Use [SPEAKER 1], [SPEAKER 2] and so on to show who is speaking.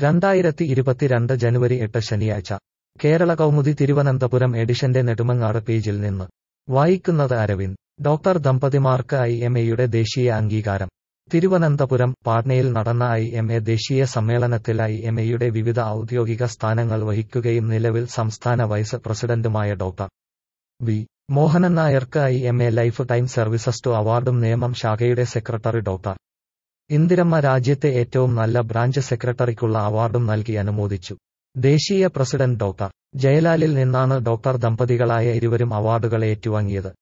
[SPEAKER 1] രണ്ടായിരത്തി ഇരുപത്തിരണ്ട് ജനുവരി എട്ട് ശനിയാഴ്ച കേരള കൗമുദി തിരുവനന്തപുരം എഡിഷന്റെ നെടുമങ്ങാട് പേജിൽ നിന്ന് വായിക്കുന്നത് അരവിന്ദ് ഡോക്ടർ ദമ്പതിമാർക്ക് ഐ എം എയുടെ ദേശീയ അംഗീകാരം തിരുവനന്തപുരം പാട്നയിൽ നടന്ന ഐ എം എ ദേശീയ സമ്മേളനത്തിൽ ഐ എം എയുടെ വിവിധ ഔദ്യോഗിക സ്ഥാനങ്ങൾ വഹിക്കുകയും നിലവിൽ സംസ്ഥാന വൈസ് പ്രസിഡന്റുമായ ഡോക്ടർ വി മോഹനൻ നായർക്ക് I M A lifetime services to അവാർഡും നിയമം ശാഖയുടെ സെക്രട്ടറി ഡോക്ടർ ഇന്ദിരമ്മ രാജ്യത്തെ ഏറ്റവും നല്ല ബ്രാഞ്ച് സെക്രട്ടറിക്കുള്ള അവാർഡും നൽകി അനുമോദിച്ചു ദേശീയ പ്രസിഡന്റ് ഡോക്ടർ ജയലാലിൽ നിന്നാണ് ഡോക്ടർ ദമ്പതികളായ ഇരുവരും അവാർഡുകൾ ഏറ്റുവാങ്ങിയത്